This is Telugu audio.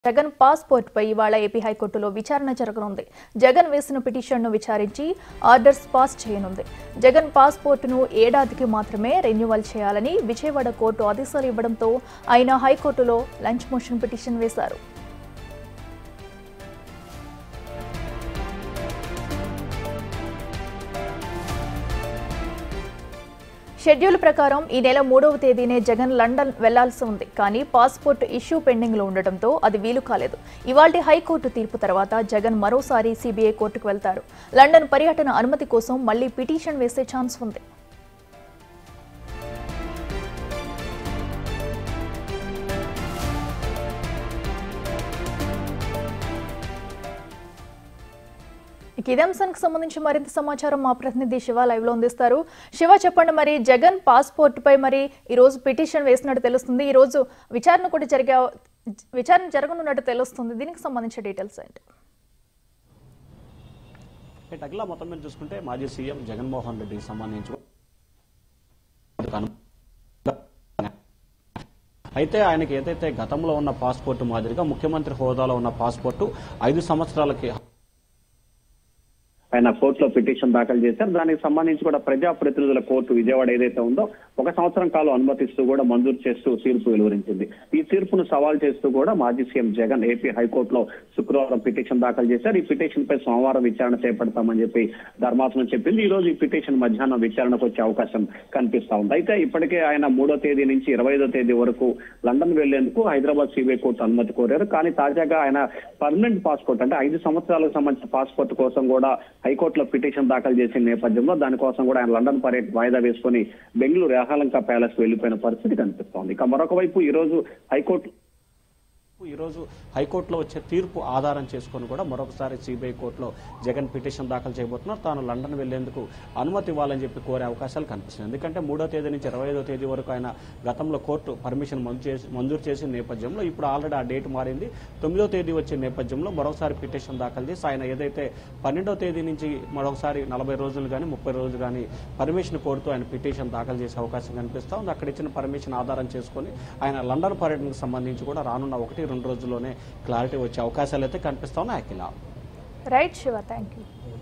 జగన్ పాస్పోర్ట్ పై ఇవాళ ఏపీ హైకోర్టులో విచారణ జరగనుంది జగన్ వేసిన పిటిషన్ను విచారించి ఆర్డర్స్ పాస్ చేయనుంది జగన్ పాస్పోర్టును ఏడాదికి మాత్రమే రెన్యువల్ చేయాలని విజయవాడ కోర్టు ఆదేశాలు ఇవ్వడంతో ఆయన హైకోర్టులో లంచ్ మోషన్ పిటిషన్ వేశారు షెడ్యూల్ ప్రకారం ఈ నెల మూడవ తేదీనే జగన్ లండన్ వెళ్లాల్సి ఉంది కానీ పాస్పోర్ట్ ఇష్యూ పెండింగ్ లో ఉండటంతో అది వీలు కాలేదు ఇవాల్టి హైకోర్టు తీర్పు తర్వాత జగన్ మరోసారి సిబిఐ కోర్టుకు వెళ్తారు లండన్ పర్యటన అనుమతి కోసం మళ్లీ పిటిషన్ వేసే ఛాన్స్ ఉంది ఇక ఇదే అంశానికి సంబంధించి మరింత సమాచారం మా ప్రతినిధి శివ లైవ్ లో అందిస్తారు శివ చెప్పండి మరి జగన్ పాస్పోర్ట్ పై మరి ఈ రోజు పిటిషన్ వేసినట్టు తెలుస్తుంది ఈ రోజు విచారణ కూడా జరిగే విచారణ జరగనున్నట్టు తెలుస్తుంది దీనికి సంబంధించిన డీటెయిల్స్ ఏంటి టగ్లా మొత్తం మీద చూసుకుంటే మాజీ సీఎం జగన్మోహన్ రెడ్డికి సంబంధించి అయితే ఆయనకి ఏదైతే గతంలో ఉన్న పాస్పోర్ట్ మాదిరిగా ముఖ్యమంత్రి హోదాలో ఉన్న పాస్పోర్టు ఐదు సంవత్సరాలకి ఆయన కోర్టులో పిటిషన్ దాఖలు చేశారు దానికి సంబంధించి కూడా ప్రజాప్రతినిధుల కోర్టు విజయవాడ ఏదైతే ఉందో ఒక సంవత్సరం కాలం అనుమతిస్తూ కూడా మంజూరు చేస్తూ తీర్పు వెలువరించింది ఈ తీర్పును సవాల్ చేస్తూ కూడా మాజీ సీఎం జగన్ ఏపీ హైకోర్టులో శుక్రవారం పిటిషన్ దాఖలు చేశారు ఈ పిటిషన్ పై సోమవారం విచారణ చేపడతామని చెప్పి ధర్మాసనం చెప్పింది ఈ రోజు ఈ పిటిషన్ మధ్యాహ్నం విచారణకు వచ్చే అవకాశం కనిపిస్తా ఉంది అయితే ఇప్పటికే ఆయన మూడో తేదీ నుంచి ఇరవై ఐదో తేదీ వరకు లండన్ వెళ్లేందుకు హైదరాబాద్ సిబిఐ కోర్టు అనుమతి కోరారు కానీ తాజాగా ఆయన పర్మనెంట్ పాస్పోర్ట్ అంటే ఐదు సంవత్సరాలకు సంబంధించిన పాస్పోర్ట్ కోసం కూడా హైకోర్టులో పిటిషన్ దాఖలు చేసిన నేపథ్యంలో దానికోసం కూడా ఆయన లండన్ పర్యటన వాయిదా వేసుకుని బెంగళూరు యహాలంక ప్యాలెస్ వెళ్లిపోయిన పరిస్థితి కనిపిస్తోంది ఇక మరొక వైపు ఈ రోజు హైకోర్టు ఈ రోజు హైకోర్టులో వచ్చే తీర్పు ఆధారం చేసుకొని కూడా మరొకసారి సిబిఐ కోర్టులో జగన్ పిటిషన్ దాఖలు చేయబోతున్నారు తాను లండన్ వెళ్లేందుకు అనుమతి ఇవ్వాలని చెప్పి కోరే అవకాశాలు కనిపిస్తున్నాయి ఎందుకంటే మూడో తేదీ నుంచి ఇరవై ఐదో తేదీ వరకు ఆయన గతంలో కోర్టు పర్మిషన్ మంజూరు చేసి మంజూరు చేసిన నేపథ్యంలో ఇప్పుడు ఆల్రెడీ ఆ డేట్ మారింది తొమ్మిదో తేదీ వచ్చే నేపథ్యంలో మరొకసారి పిటిషన్ దాఖలు చేసి ఆయన ఏదైతే పన్నెండో తేదీ నుంచి మరొకసారి నలభై రోజులు కానీ ముప్పై రోజులు కానీ పర్మిషన్ కోరుతూ ఆయన పిటిషన్ దాఖలు చేసే అవకాశం కనిపిస్తా ఉంది అక్కడ ఇచ్చిన పర్మిషన్ ఆధారం చేసుకొని ఆయన లండన్ పర్యటనకు సంబంధించి కూడా రానున్న ఒకటి రెండు రోజుల్లోనే క్లారిటీ వచ్చే అవకాశాలు అయితే కనిపిస్తా ఉన్నాయి Akhila right Shiva thank you